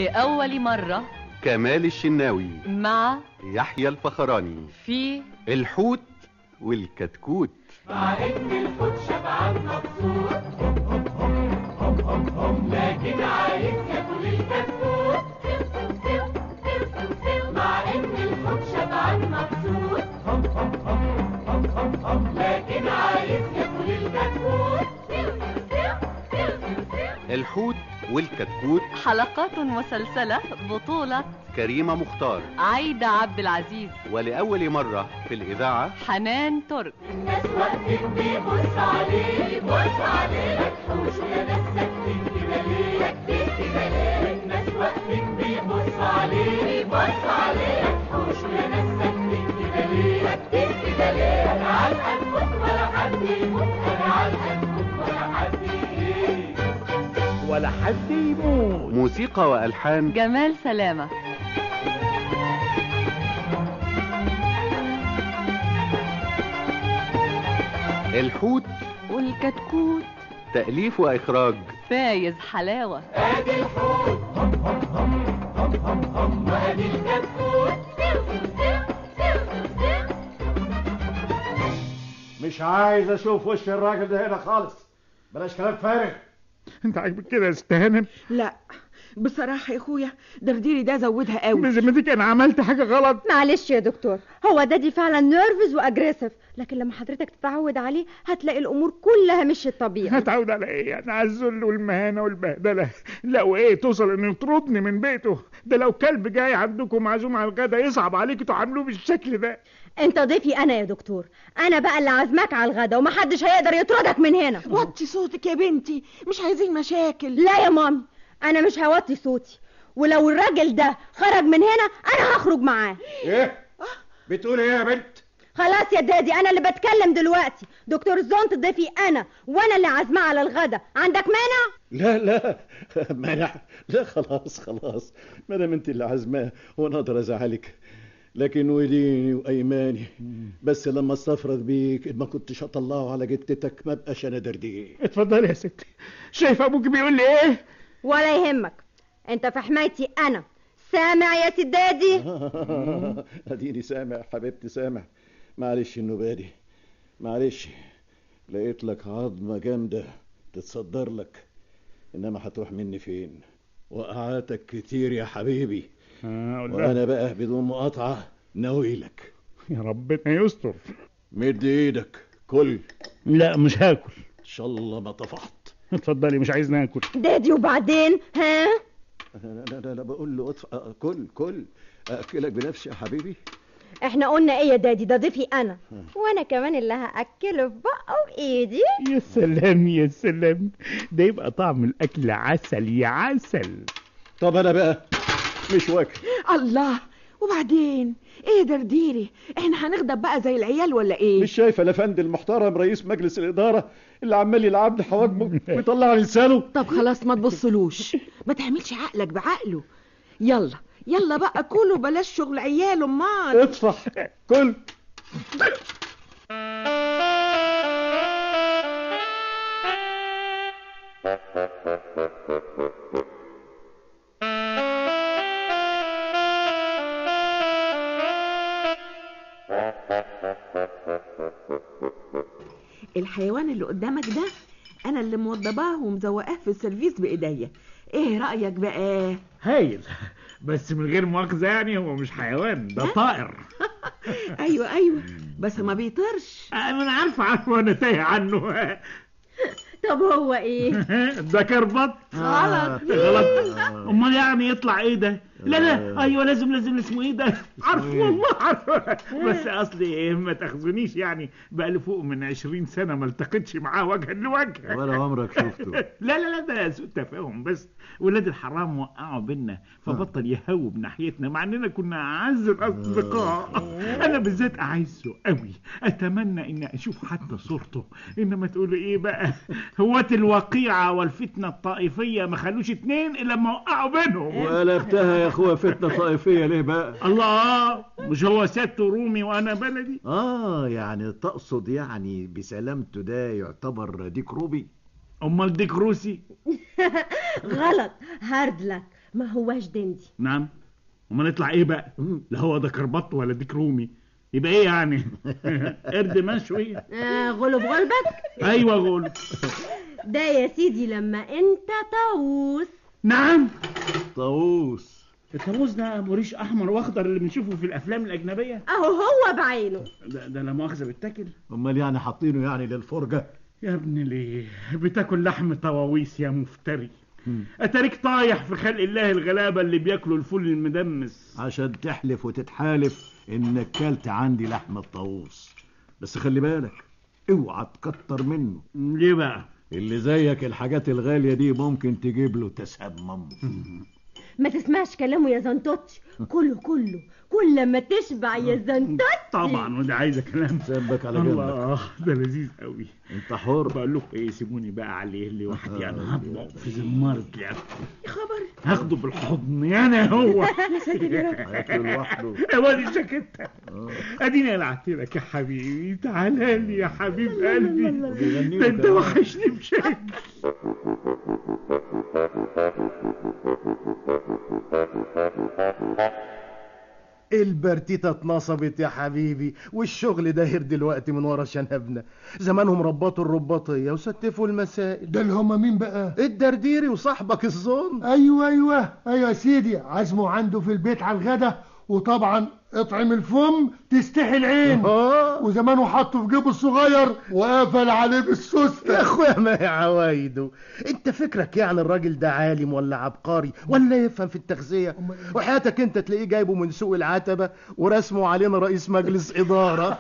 ولأول مرة كمال الشناوي مع يحيى الفخراني في الحوت والكتكوت مع ان الحوت شبعان مبسوط لكن عايز ياكل الكتكوت مع ان الحوت شبعان مبسوط لكن عايز ياكل الكتكوت الحوت والكتكوت حلقات مسلسلة بطولة كريمة مختار عايدة عبد العزيز ولأول مرة في الإذاعة حنان ترك الناس واقفين بيبص عليه بص عليه ما تحوش يا ناس ساكتين كده ليه ساكتين كده ليه الناس واقفين بيبص عليه بيبص عليه ما تحوش يا ناس ساكتين كده ليه ساكتين كده ليه انا علقان موت ولا حد يموت انا علقان موت ولا حد ايه ولا حد يموت موسيقى وألحان جمال سلامة الحوت والكتكوت تأليف وإخراج فايز حلاوة ادي الحوت هم هم هم هم هم هم وادي الكتكوت مش عايز اشوف وش الراجل ده هنا خالص بلاش كلام فارغ انت عاجبك كده يا ست هانم لا بصراحة يا اخويا درديري ده زودها قوي بذمتك انا عملت حاجه غلط معلش يا دكتور هو دادي فعلا نيرفز واجريسيف لكن لما حضرتك تتعود عليه هتلاقي الامور كلها مشيت طبيعي هتعود على ايه يعني على الذل والمهانه والبهدله لا وايه توصل انه يطردني من بيته ده لو كلب جاي عندكم معزوم على الغدا يصعب عليك تعاملوه بالشكل ده انت ضيفي انا يا دكتور انا بقى اللي عازماك على الغدا ومحدش هيقدر يطردك من هنا وطي صوتك يا بنتي مش عايزين مشاكل لا يا مامي انا مش هوطي صوتي ولو الراجل ده خرج من هنا انا هخرج معاه ايه بتقول ايه يا بنت خلاص يا دادي انا اللي بتكلم دلوقتي دكتور زونت ضيفي انا وانا اللي عازماه على الغدا عندك مانع لا لا مانع لا خلاص خلاص ما دام انت اللي عازماه وانا اقدر ازعلك لكن وديني وايماني بس لما استفرد بيك ما كنتش هطلعه على جتتك ما بقاش انا درديه اتفضلي يا ستي شايف ابوك بيقول لي ايه ولا يهمك انت في حمايتي انا سامع يا سدادي اديني سامع حبيبتي سامع معلش النوبه دي معلش لقيت لك عظمه جامده تتصدر لك انما هتروح مني فين وقعاتك كتير يا حبيبي آه وانا بقى بدون مقاطعه ناوي لك يا ربنا يستر مد ايدك كل لا مش هاكل ان شاء الله ما طفحت اتفضلي مش عايز ناكل دادي وبعدين ها لا لا لا, لا بقول له اطفح آه، كل كل اكلك بنفسي يا حبيبي احنا قلنا ايه يا دادي ده ضيفي انا وانا كمان اللي هاكله في بقه بايدي يا سلام يا سلام ده يبقى طعم الاكل عسل يا عسل طب انا بقى مش واكل الله وبعدين ايه درديري احنا هنغضب بقى زي العيال ولا ايه مش شايفه الافندي المحترم رئيس مجلس الاداره اللي عمال يلعبني حواجبه ويطلع لسانه طب خلاص ما تبصلوش ما تعملش عقلك بعقله يلا يلا بقى كلوا بلاش شغل عيال امال اطفح كل الحيوان اللي قدامك ده انا اللي موضباه ومزوقاه في السيرفيس بايديا ايه رايك بقى هايل بس من غير مؤاخذه يعني هو مش حيوان ده طائر ايوه ايوه بس ما بيطيرش انا عارفه عارفه انا تايه عنه طب هو ايه ده كربط غلط غلط امال يعني يطلع ايه ده لا لا ايوه لازم لازم اسمه ايه ده عارفه والله عارفه بس اصلي إيه ما تاخذونيش يعني بقى لي فوق من 20 سنه ما التقيتش معاه وجها لوجه ولا عمرك شفته لا لا لا ده سوء تفاهم بس ولاد الحرام وقعوا بينا فبطل يهوب ناحيتنا مع اننا كنا اعز الاصدقاء انا بالذات اعزه قوي اتمنى ان اشوف حتى صورته انما تقولوا ايه بقى هوات الوقيعه والفتنه الطائفيه ما خلوش اتنين الا لما وقعوا بينهم وقلبتها يا اخويا فتنه طائفيه ليه بقى الله مش هو سيادته رومي وانا بلدي اه يعني تقصد يعني بسلامته ده يعتبر ديك روبي امال ديك روسي غلط هارد لك ما هواش دندي نعم وما نطلع ايه بقى لا هو ده كربط ولا ديك رومي يبقى ايه يعني قرد مشوي آه غلب غلبك ايوه غول ده يا سيدي لما انت طاووس نعم طاووس الطاووس ده مريش احمر واخضر اللي بنشوفه في الافلام الاجنبيه اهو هو بعينه ده, ده لا مؤاخذه بيتاكل امال يعني حاطينه يعني للفرجه يا ابن ليه بتاكل لحم طواويس يا مفتري اتاريك طايح في خلق الله الغلابه اللي بياكلوا الفول المدمس عشان تحلف وتتحالف انك كلت عندي لحم الطاووس بس خلي بالك اوعى تكتر منه ليه بقى اللي زيك الحاجات الغاليه دي ممكن تجيب له تسمم ما تسمعش كلامه يا زنتوتش كله كله كل ما تشبع يا زنتوتش طبعا وده عايزه كلام سبك على جنبك الله ده لذيذ قوي انت حر بقول لكم ايه سيبوني بقى عليه لوحدي انا هطبق في زمارة لعبته يا خبر هاخده بالحضن انا هو يا ساتر يا رب هياكله لوحده يا واد الجاكيتة اديني قلعت لك يا حبيبي تعالى لي يا حبيب قلبي وبيغني ده له انت كمان. وحشني بشكل البرتيتة اتنصبت يا حبيبي والشغل داير دلوقتي من ورا شنبنا زمانهم ربطوا الرباطية وستفوا المسائل ده اللي هم مين بقى الدرديري وصاحبك الظن ايوه ايوه ايوه يا سيدي عزمه عنده في البيت على الغدا وطبعا اطعم الفم تستحي العين اه وزمانه حطه في جيبه الصغير وقفل عليه يا بالسوسته اخويا ما هي عوايده انت فكرك يعني الراجل ده عالم ولا عبقري ولا يفهم في التغذية وحياتك انت تلاقيه جايبه من سوق العتبة ورسمه علينا رئيس مجلس إدارة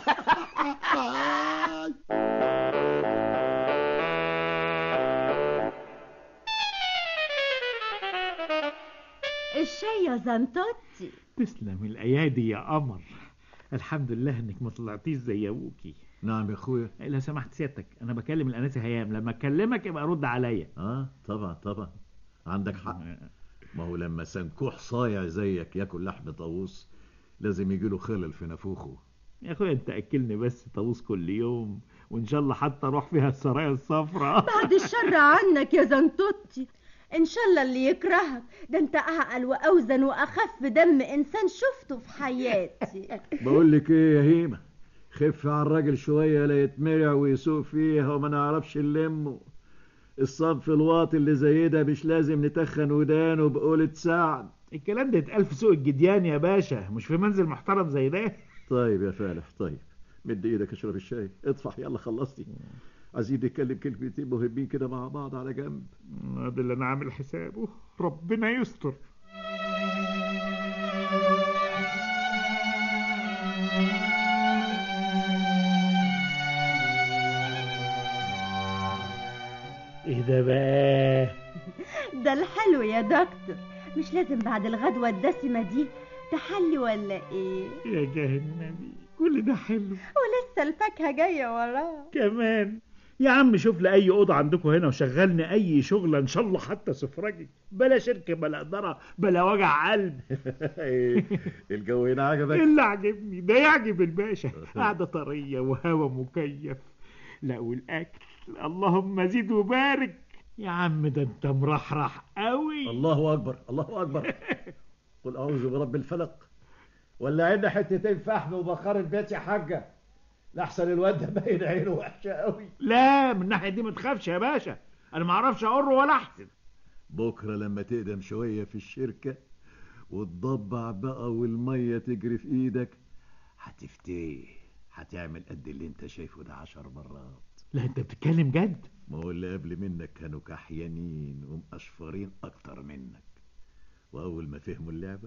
الشاي يا زنتوتي تسلم الايادي يا قمر الحمد لله انك ما طلعتيش زي ابوكي نعم يا اخويا لو سمحت سيادتك انا بكلم الانسه هيام لما اكلمك يبقى رد عليا اه طبعا طبعا عندك حق ما هو لما سنكوح صايع زيك ياكل لحم طاووس لازم يجيله خلل في نافوخه يا اخويا انت اكلني بس طاووس كل يوم وان شاء الله حتى اروح فيها السرايا الصفراء بعد الشر عنك يا زنتوتي ان شاء الله اللي يكرهك ده انت اعقل واوزن واخف دم انسان شفته في حياتي بقول لك ايه يا هيمه خف على الراجل شويه لا يتمرع ويسوق فيها وما نعرفش نلمه الصنف الواطي اللي زي ده مش لازم نتخن ودانه بقولة سعد الكلام ده يتقال في سوق الجديان يا باشا مش في منزل محترم زي ده طيب يا فالح طيب مد ايدك اشرب الشاي اطفح يلا خلصتي عايزين نتكلم كلمتين مهمين كده مع بعض على جنب ده اللي انا عامل حسابه ربنا يستر ايه ده بقى ده الحلو يا دكتور مش لازم بعد الغدوة الدسمة دي تحلي ولا ايه يا جهنمي كل ده حلو ولسه الفاكهة جاية وراه كمان يا عم شوف لي اي اوضه عندكم هنا وشغلني اي شغله ان شاء الله حتى سفرجي بلا شركه بلا اداره بلا وجع قلب الجو هنا عجبك اللي عجبني ده يعجب الباشا قاعده طريه وهوا مكيف لا والاكل اللهم زيد وبارك يا عم ده انت مرحرح قوي الله اكبر الله اكبر قل اعوذ برب الفلق ولا عندنا حتتين فحم وبخار البيت يا حاجه لاحسن الواد ده باين عينه وحشه قوي لا من الناحيه دي ما تخافش يا باشا انا ما اعرفش اقر ولا احسن بكره لما تقدم شويه في الشركه وتضبع بقى والميه تجري في ايدك هتفتيه هتعمل قد اللي انت شايفه ده عشر مرات لا انت بتتكلم جد ما هو اللي قبل منك كانوا كحيانين ومقشفرين اكتر منك واول ما فهموا اللعبه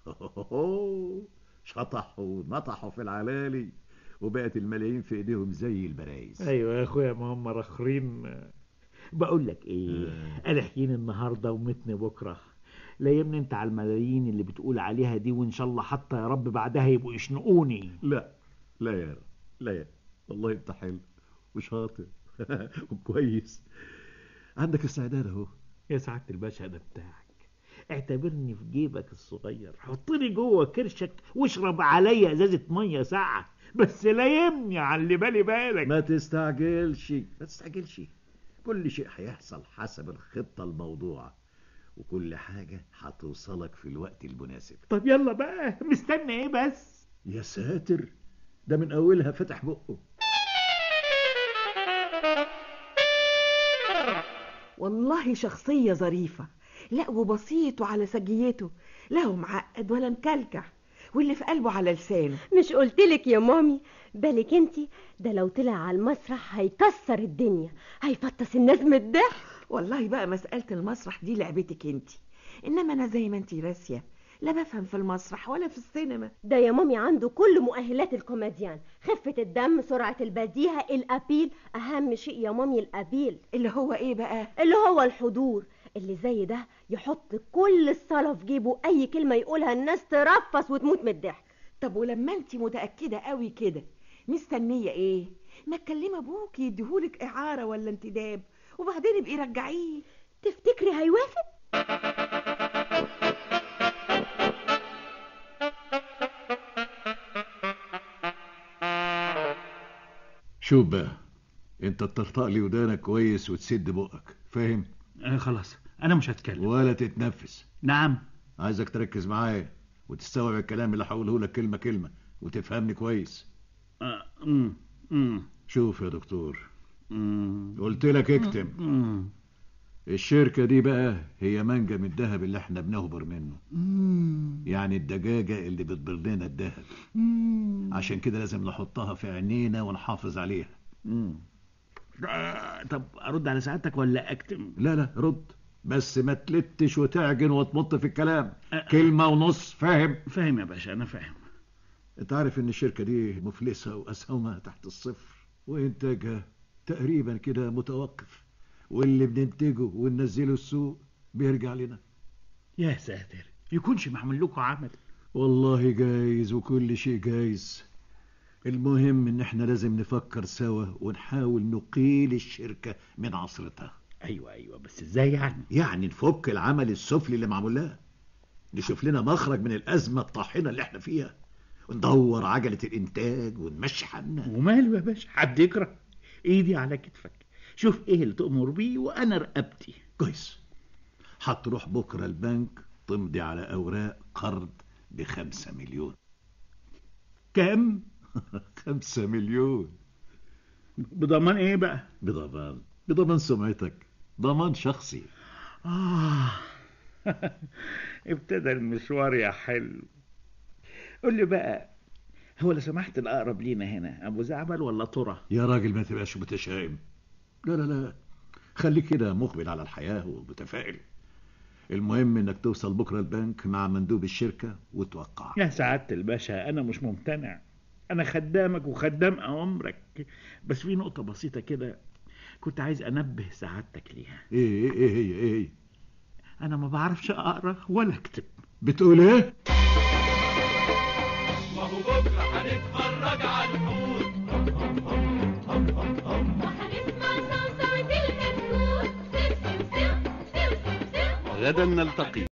شطحوا نطحوا في العلالي وبقت الملايين في ايديهم زي البرايز ايوه يا اخويا ما هم رخرين بقول لك ايه انا حكيني النهارده ومتني بكره لايمني انت على الملايين اللي بتقول عليها دي وان شاء الله حتى يا رب بعدها يبقوا يشنقوني لا لا يا لا يا والله انت حلو وشاطر وكويس عندك استعداد اهو يا سعاده الباشا ده بتاعك اعتبرني في جيبك الصغير حطني جوه كرشك واشرب عليا ازازه ميه ساقعه بس لا يمني على اللي بالي بالك ما تستعجلش ما تستعجلش كل شيء هيحصل حسب الخطة الموضوعة وكل حاجة هتوصلك في الوقت المناسب طب يلا بقى مستني ايه بس يا ساتر ده من أولها فتح بقه والله شخصية ظريفة لا وبسيط وعلى سجيته لا هو معقد ولا مكلكع واللي في قلبه على لسانه مش قلتلك يا مامي بالك انتي ده لو طلع على المسرح هيكسر الدنيا هيفطس الناس من الضحك والله بقى مسألة المسرح دي لعبتك انتي انما انا زي ما انتي راسية لا بفهم في المسرح ولا في السينما ده يا مامي عنده كل مؤهلات الكوميديان خفة الدم سرعة البديهة الأبيل أهم شيء يا مامي الأبيل اللي هو ايه بقى اللي هو الحضور اللي زي ده يحط كل الصلاة في جيبه أي كلمة يقولها الناس ترفس وتموت من الضحك طب ولما انتي متأكدة قوي كده مستنية ايه ما تكلمي ابوك يديهولك اعارة ولا انتداب وبعدين ابقي رجعيه تفتكري هيوافق شوف بقى انت تطرطق لي ودانك كويس وتسد بقك فاهم آه خلاص انا مش هتكلم ولا تتنفس نعم عايزك تركز معايا وتستوعب الكلام اللي هقوله لك كلمة كلمة وتفهمني كويس آه. مم. مم. شوف يا دكتور مم. قلت لك اكتم مم. الشركة دي بقى هي منجم الذهب اللي احنا بنهبر منه يعني الدجاجة اللي بتبر لنا الذهب عشان كده لازم نحطها في عينينا ونحافظ عليها آه. طب ارد على سعادتك ولا اكتم لا لا رد بس ما تلتش وتعجن وتمط في الكلام كلمة ونص فاهم فاهم يا باشا انا فاهم انت عارف ان الشركة دي مفلسة واسهمها تحت الصفر وانتاجها تقريبا كده متوقف واللي بننتجه وننزله السوق بيرجع لنا يا ساتر يكونش معمول لكم عمل والله جايز وكل شيء جايز المهم ان احنا لازم نفكر سوا ونحاول نقيل الشركة من عصرتها ايوه ايوه بس ازاي يعني يعني نفك العمل السفلي اللي معمول لها نشوف لنا مخرج من الأزمة الطاحنة اللي احنا فيها وندور عجلة الإنتاج ونمشي حالنا وماله يا باشا حد يكره ايدي على كتفك شوف ايه اللي تؤمر بيه وانا رقبتي كويس هتروح بكرة البنك تمضي على أوراق قرض بخمسة مليون كام خمسة مليون بضمان ايه بقى بضمان بضمان سمعتك ضمان شخصي آه ابتدى المشوار يا حلو قول لي بقى هو لو سمحت الأقرب لينا هنا أبو زعبل ولا ترى يا راجل ما تبقاش متشائم لا لا لا خليك كده مقبل على الحياة ومتفائل المهم انك توصل بكرة البنك مع مندوب الشركة وتوقع يا سعادة الباشا أنا مش ممتنع أنا خدامك وخدام أوامرك بس في نقطة بسيطة كده كنت عايز أنبه سعادتك ليها ايه ايه ايه هي ايه هي أنا ما بعرفش أقرأ ولا أكتب بتقول ايه وهو بكرة هنتفرج على الحوت وهنسمع صوصوة الكتكوت سم سم سم سم سم غدا نلتقي